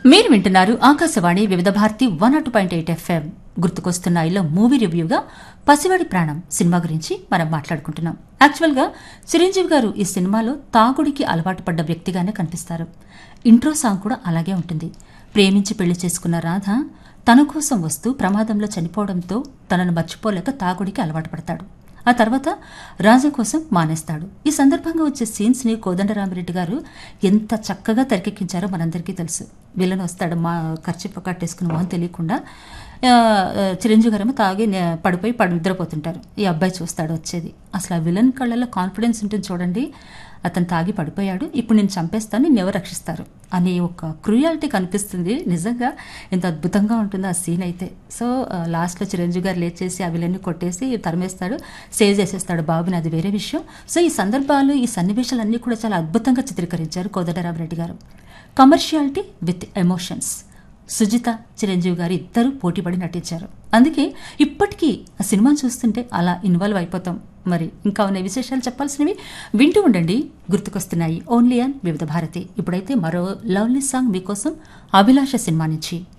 మీరు వింటున్నారు Akashvani Vividh Bharati one naught point eight FM గుర్తుకొస్తున్నాయిలో మూవీ రివ్యూగా పసివాడి ప్రాణం సినిమా గురించి మనం మాట్లాడుకుంటున్నాం యాక్చువల్గా చిరంజీవి గారు ఈ సినిమాలో తాగుడికి అలవాటు పడ్డ వ్యక్తిగానే కనిపిస్తారు ఇంట్రో సాంగ్ కూడా అలాగే ఉంటుంది ప్రేమించి పెళ్లి చేసుకున్న రాధ తన కోసం వస్తూ ప్రమాదంలో చనిపోవడంతో తనను మర్చిపోలేక తాగుడికి అలవాటు పడతాడు ఆ తర్వాత రాజా కోసం మానేస్తాడు ఈ సందర్భంగా వచ్చే సీన్స్ ని కోదండరామిరెడ్డి గారు ఎంత చక్కగా తెరకెక్కించారో మనందరికీ తెలుసు విలన్ వస్తాడు మా ఖర్చు కట్టేసుకుని మొహం తెలియకుండా ఆ, ఆ, చిరంజీవి గారేమో తాగి నే- పడిపోయి పడి నిద్రపోతుంటారు ఈ అబ్బాయి చూస్తాడు వచ్చేది అసలు ఆ విలన్ కళ్ళలో కాన్ఫిడెన్స్ ఉంటుంది చూడండి అతను తాగి పడిపోయాడు ఇప్పుడు నేను చంపేస్తాను నిన్ను ఎవరు రక్షిస్తారు అనే ఒక క్రూయాలిటీ కనిపిస్తుంది నిజంగా ఎంత అద్భుతంగా ఉంటుంది ఆ సీన్ అయితే సో ఆ, లాస్ట్లో చిరంజీవి గారు లేచేసి ఆ విలన్ని కొట్టేసి తరిమేస్తాడు సేవ్ చేసేస్తాడు బాబుని అది వేరే విషయం సో ఈ సందర్భాలు ఈ సన్నివేశాలన్నీ కూడా చాలా అద్భుతంగా చిత్రీకరించారు Kodandaramireddy garu commerciality with emotions Sujitha Chiranjeevi garu ఇద్దరు పోటీపడి నటించారు అందుకే ఇప్పటికీ ఆ సినిమాను చూస్తుంటే అలా ఇన్వాల్వ్ అయిపోతాం మరి ఇంకా ఉన్న విశేషాలు చెప్పాల్సినవి వింటూ ఉండండి గుర్తుకొస్తున్నాయి ఓన్లీ అండ్ వివిధ భారతి ఇప్పుడైతే మరో లవ్లీ సాంగ్ మీకోసం అభిలాష సినిమా నుంచి